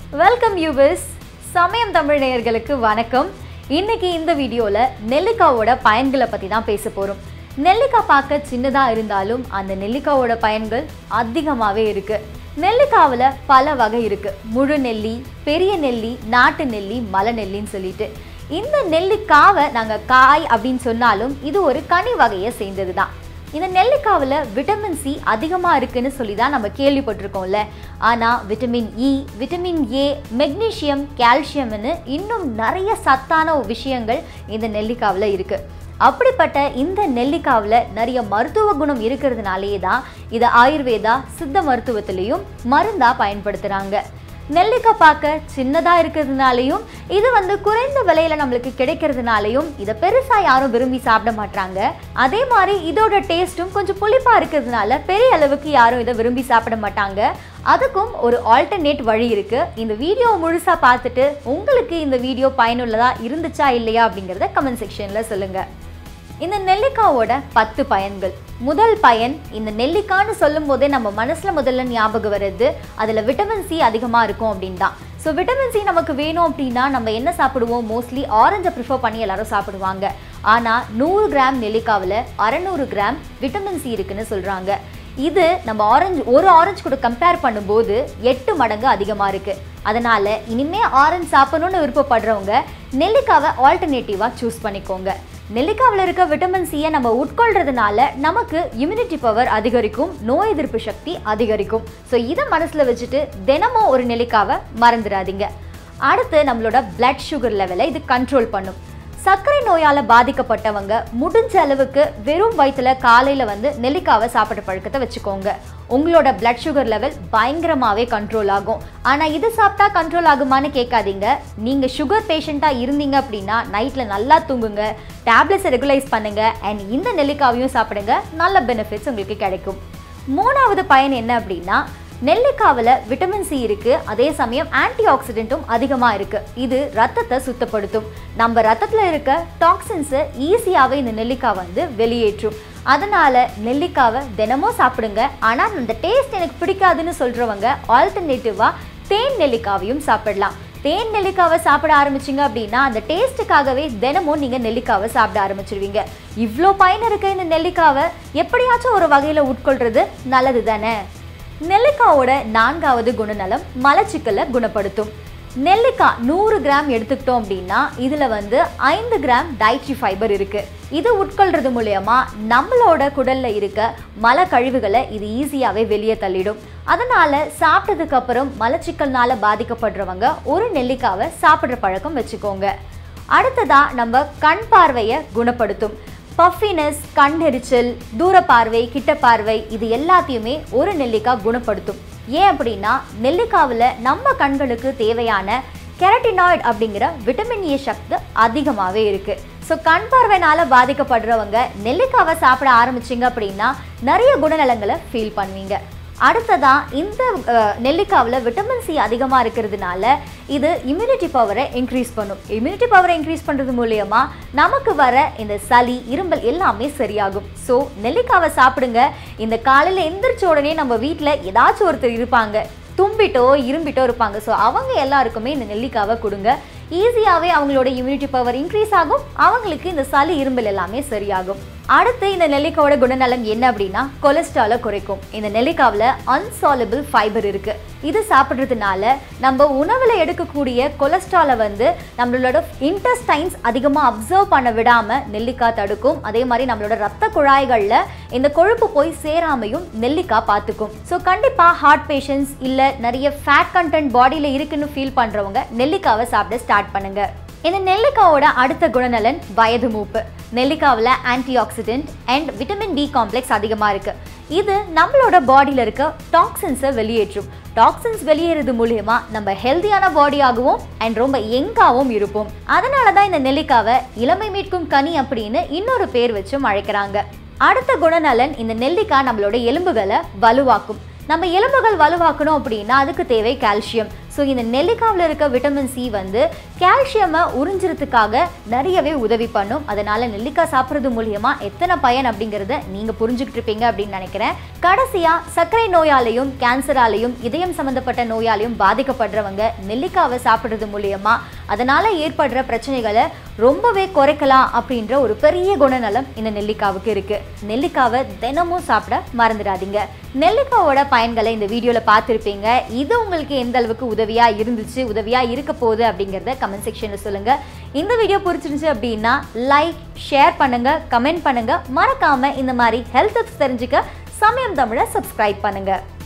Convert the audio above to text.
welcome யூபர்ஸ் சமயம் தமிழ் நேயர்களுக்கு வணக்கம் இன்னைக்கு இந்த வீடியோவில் நெல்லிக்காவோட பயன்களை பற்றி தான் பேச போகிறோம் நெல்லிக்காய் பார்க்க சின்னதாக இருந்தாலும் அந்த நெல்லிக்காவோட பயன்கள் அதிகமாகவே இருக்குது நெல்லிக்காவில் பல வகை இருக்குது முழு நெல்லி பெரிய நெல்லி நாட்டு நெல்லி மலை நெல்லின்னு சொல்லிட்டு இந்த நெல்லிக்காவை நாங்கள் காய் அப்படின்னு சொன்னாலும் இது ஒரு கனி வகையை சேர்ந்தது தான் இந்த நெல்லிக்காவில் விட்டமின் சி அதிகமாக இருக்குன்னு சொல்லி தான் நம்ம கேள்விப்பட்டிருக்கோம்ல ஆனால் vitamin E vitamin A magnesium கால்சியம்னு இன்னும் நிறைய சத்தான விஷயங்கள் இந்த நெல்லிக்காவில் இருக்குது அப்படிப்பட்ட இந்த நெல்லிக்காவில் நிறைய மருத்துவ குணம் இருக்கிறதுனாலேயே தான் இதை ஆயுர்வேதா சித்த மருத்துவத்திலையும் மருந்தாக பயன்படுத்துகிறாங்க நெல்லிக்காய் பார்க்க சின்னதாக இருக்கிறதுனாலையும் இது வந்து குறைந்த விலையில நம்மளுக்கு கிடைக்கிறதுனாலையும் இதை பெருசாக யாரும் விரும்பி சாப்பிட மாட்டாங்க அதே மாதிரி இதோட டேஸ்ட்டும் கொஞ்சம் புளிப்பாக இருக்கிறதுனால பெரிய அளவுக்கு யாரும் இதை விரும்பி சாப்பிட மாட்டாங்க அதுக்கும் ஒரு ஆல்டர்னேட் வழி இருக்கு இந்த வீடியோ முழுசா பார்த்துட்டு உங்களுக்கு இந்த வீடியோ பயனுள்ளதா இருந்துச்சா இல்லையா அப்படிங்கிறத கமெண்ட் செக்ஷன்ல சொல்லுங்க இந்த நெல்லிக்காவோட பத்து பயன்கள் முதல் பயன் இந்த நெல்லிக்கான்னு சொல்லும் போதே நம்ம மனசுல முதல்ல ஞாபகம் வருது அதுல விட்டமின் சி அதிகமா இருக்கும் அப்படின்னு தான் ஸோ விட்டமின் சி நமக்கு வேணும் அப்படின்னா நம்ம என்ன சாப்பிடுவோம் மோஸ்ட்லி ஆரஞ்சை ப்ரிஃபர் பண்ணி எல்லாரும் சாப்பிடுவாங்க ஆனால் நூறு கிராம் நெல்லிக்காவில் அறநூறு கிராம் விட்டமின் சி இருக்குன்னு சொல்கிறாங்க இது நம்ம ஆரஞ்சு ஒரு ஆரஞ்சு கூட கம்பேர் பண்ணும்போது எட்டு மடங்கு அதிகமாக இருக்குது அதனால் இனிமே ஆரஞ்சு சாப்பிடணும்னு விருப்பப்படுறவங்க நெல்லிக்காவை ஆல்டர்னேட்டிவாக சூஸ் பண்ணிக்கோங்க நெல்லிக்காவில் இருக்க விட்டமின் சியை நம்ம உட்கொள்றதுனால நமக்கு இம்யூனிட்டி பவர் அதிகரிக்கும் நோய் எதிர்ப்பு சக்தி அதிகரிக்கும் ஸோ இதை மனசில் வச்சுட்டு தினமும் ஒரு நெல்லிக்காவை மறந்துடாதீங்க அடுத்து நம்மளோட பிளட் சுகர் லெவலை இது கண்ட்ரோல் பண்ணும் சர்க்கரை நோயால் பாதிக்கப்பட்டவங்க முடிஞ்ச அளவுக்கு வெறும் வயிற்றுல காலையில் வந்து நெல்லிக்காவை சாப்பிட்ற பழக்கத்தை வச்சுக்கோங்க உங்களோட பிளட் சுகர் லெவல் பயங்கரமாகவே கண்ட்ரோல் ஆகும் ஆனால் இது சாப்பிட்டா கண்ட்ரோல் ஆகுமான்னு கேட்காதீங்க நீங்கள் சுகர் பேஷண்ட்டாக இருந்தீங்க அப்படின்னா நைட்டில் நல்லா தூங்குங்க டேப்லெட்ஸை ரெகுலைஸ் பண்ணுங்க அண்ட் இந்த நெல்லிக்காவையும் சாப்பிடுங்க நல்ல பெனிஃபிட்ஸ் உங்களுக்கு கிடைக்கும் மூணாவது பயன் என்ன அப்படின்னா நெல்லிக்காவில் விட்டமின் சி இருக்கு அதே சமயம் ஆன்டி ஆக்சிடென்ட்டும் அதிகமாக இருக்கு இது ரத்தத்தை சுத்தப்படுத்தும் நம்ம ரத்தத்தில் இருக்க டாக்ஸின்ஸை ஈஸியாகவே இந்த நெல்லிக்காய் வந்து வெளியேற்றும் அதனால நெல்லிக்காவை தினமும் சாப்பிடுங்க ஆனால் அந்த டேஸ்ட் எனக்கு பிடிக்காதுன்னு சொல்றவங்க ஆல்டர்னேட்டிவாக தேன் நெல்லிக்காவையும் சாப்பிடலாம் தேன் நெல்லிக்காவை சாப்பிட ஆரம்பிச்சிங்க அப்படின்னா அந்த டேஸ்ட்டுக்காகவே தினமும் நீங்கள் நெல்லிக்காவை சாப்பிட ஆரம்பிச்சிருவீங்க இவ்வளோ பயன் இருக்க இந்த நெல்லிக்காவை எப்படியாச்சும் ஒரு வகையில் உட்கொள்றது நல்லது தானே நெல்லிக்காவோட நான்காவது குணநலம் மலச்சிக்கலை குணப்படுத்தும் நெல்லிக்காய் நூறு கிராம் எடுத்துக்கிட்டோம் அப்படின்னா இதில் வந்து ஐந்து கிராம் டயட்ரி ஃபைபர் இருக்குது இது உட்கொள்றது மூலயமா நம்மளோட குடலில் இருக்க மல கழிவுகளை இது ஈஸியாகவே வெளியே தள்ளிடும் அதனால் சாப்பிட்டதுக்கு அப்புறம் மலச்சிக்கல்னால பாதிக்கப்படுறவங்க ஒரு நெல்லிக்காவை சாப்பிட்ற பழக்கம் வச்சுக்கோங்க அடுத்ததா நம்ம கண் பார்வையை குணப்படுத்தும் பஃபினஸ் கண் எரிச்சல் தூர பார்வை கிட்ட பார்வை இது எல்லாத்தையுமே ஒரு நெல்லிக்காய் குணப்படுத்தும் ஏன் அப்படின்னா நெல்லிக்காவில் நம்ம கண்களுக்கு தேவையான கெரட்டினாய்டு அப்படிங்கிற விட்டமின் ஏ சக்தி அதிகமாகவே இருக்குது ஸோ கண் பார்வைனால பாதிக்கப்படுறவங்க நெல்லிக்காவை சாப்பிட ஆரம்பிச்சிங்க அப்படின்னா நிறைய குணநலங்களை ஃபீல் பண்ணுவீங்க அடுத்ததா இந்த நெல்லிக்காவில் விட்டமின் சி அதிகமாக இருக்கிறதுனால இது இம்யூனிட்டி பவரை இன்க்ரீஸ் பண்ணும் இம்யூனிட்டி பவரை இன்க்ரீஸ் பண்ணுறது மூலயமா நமக்கு வர இந்த சளி இரும்பல் எல்லாமே சரியாகும் ஸோ நெல்லிக்காவை சாப்பிடுங்க இந்த காலையில் எந்திரிச்ச உடனே நம்ம வீட்டில் ஏதாச்சும் ஒருத்தர் இருப்பாங்க தும்பிட்டோ இரும்பிட்டோ இருப்பாங்க ஸோ அவங்க எல்லாருக்குமே இந்த நெல்லிக்காவை கொடுங்க ஈஸியாகவே அவங்களோட இம்யூனிட்டி பவர் இன்க்ரீஸ் ஆகும் அவங்களுக்கு இந்த சளி இரும்பல் எல்லாமே சரியாகும் அடுத்து இந்த நெல்லிக்காவோட குணநலம் என்ன அப்படின்னா கொலஸ்ட்ராலை குறைக்கும் இந்த நெல்லிக்காவில் அன்சாலபிள் ஃபைபர் இருக்கு இது சாப்பிட்றதுனால நம்ம உணவில் எடுக்கக்கூடிய கொலஸ்ட்ராலை வந்து நம்மளோட இன்டெஸ்டைன்ஸ் அதிகமாக அப்சர்வ் பண்ண விடாமல் நெல்லிக்காய் தடுக்கும் அதே மாதிரி நம்மளோட ரத்த குழாய்களில் இந்த கொழுப்பு போய் சேராமையும் நெல்லிக்காய் பார்த்துக்கும் ஸோ கண்டிப்பாக ஹார்ட் பேஷண்ட்ஸ் இல்லை நிறைய ஃபேட் கண்டென்ட் பாடியில் இருக்குன்னு ஃபீல் பண்ணுறவங்க நெல்லிக்காவை சாப்பிட ஸ்டார்ட் பண்ணுங்க இந்த நெல்லிக்காவோட அடுத்த குணநலன் வயது மூப்பு நெல்லிக்காவில் antioxidant and vitamin B complex அதிகமாக இருக்கு இது நம்மளோட பாடியில் இருக்க டாக்ஸின்ஸை வெளியேற்றும் டாக்ஸின்ஸ் வெளியேறது மூலயமா நம்ம ஹெல்த்தியான பாடியாகவும் அண்ட் ரொம்ப யங்காகவும் இருப்போம் அதனால தான் இந்த நெல்லிக்காவை இளமை மீட்கும் கனி அப்படின்னு இன்னொரு பேர் வச்சும் அழைக்கிறாங்க அடுத்த குணநலன் இந்த நெல்லிக்காய் நம்மளோட எலும்புகளை வலுவாக்கும் நம்ம எலும்புகள் வலுவாக்கணும் அப்படின்னா அதுக்கு தேவை கால்சியம் ஸோ இந்த நெல்லிக்காவில் இருக்க விட்டமின் சி வந்து கால்சியமை உறிஞ்சுறதுக்காக நிறையவே உதவி பண்ணும் அதனால நெல்லிக்காய் சாப்பிட்றது மூலியமா எத்தனை பயன் அப்படிங்கிறத நீங்க புரிஞ்சுக்கிட்டு இருப்பீங்க அப்படின்னு நினைக்கிறேன் கடைசியா சர்க்கரை நோயாலையும் கேன்சராலையும் இதயம் சம்பந்தப்பட்ட நோயாலையும் பாதிக்கப்படுறவங்க நெல்லிக்காவை சாப்பிட்றது மூலியமா அதனால ஏற்படுற பிரச்சனைகளை ரொம்பவே குறைக்கலாம் அப்படின்ற ஒரு பெரிய குணநலம் இந்த நெல்லிக்காவுக்கு இருக்கு நெல்லிக்காவை தினமும் சாப்பிட மறந்துடாதீங்க நெல்லிக்காவோட பயன்களை இந்த வீடியோல பார்த்துருப்பீங்க இது உங்களுக்கு எந்த அளவுக்கு உதவியா இருந்துச்சு உதவியா இருக்க போகுது அப்படிங்கிறத கமெண்ட் செக்ஷன்ல சொல்லுங்க இந்த வீடியோ பிடிச்சிருந்துச்சு அப்படின்னா லைக் ஷேர் பண்ணுங்க கமெண்ட் பண்ணுங்க மறக்காம இந்த மாதிரி ஹெல்த் டிப்ஸ் தெரிஞ்சுக்க சமயம் தமிழை சப்ஸ்கிரைப் பண்ணுங்க